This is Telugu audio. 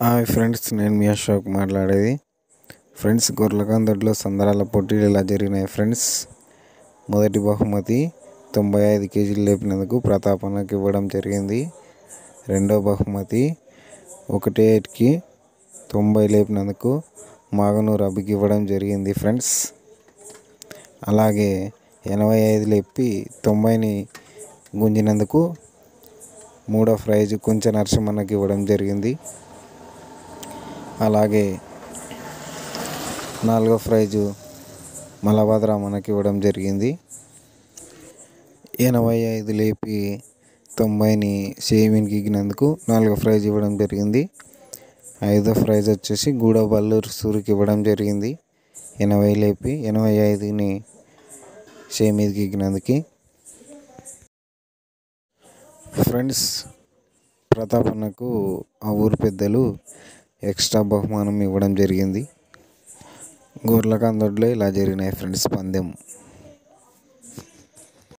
హాయ్ ఫ్రెండ్స్ నేను మీ అశోక్ మాట్లాడేది ఫ్రెండ్స్ గొర్రెలకందట్లో సందరాల పోటీలు ఇలా జరిగినాయి ఫ్రెండ్స్ మొదటి బహుమతి తొంభై ఐదు కేజీలు లేపినందుకు ప్రతాపన్నకి ఇవ్వడం జరిగింది రెండో బహుమతి ఒకటి ఎయిట్కి తొంభై లేపినందుకు మాగనూరు అభికి ఇవ్వడం జరిగింది ఫ్రెండ్స్ అలాగే ఎనభై ఐదు లేపి తొంభైని గుంజినందుకు మూడో ప్రైజ్ కొంచెం నరసింహన్నకి ఇవ్వడం జరిగింది అలాగే నాలుగో ప్రైజు మలభద్రామన్నకి ఇవ్వడం జరిగింది ఎనభై ఐదు లేపి తొంభైని సేవిన్కి ఇగినందుకు నాలుగో ప్రైజ్ ఇవ్వడం జరిగింది ఐదో ప్రైజ్ వచ్చేసి గూడబల్లూరు సూరికి ఇవ్వడం జరిగింది ఎనభై లేపి ఎనభై ఐదుని సేమీదికి ఎక్కినందుకు ఫ్రెండ్స్ ప్రతాపన్నకు ఆ ఊరు పెద్దలు ఎక్స్ట్రా బహుమానం ఇవ్వడం జరిగింది గొర్రెల కందొడ్లో ఇలా జరిగినాయి ఫ్రెండ్స్ పందెం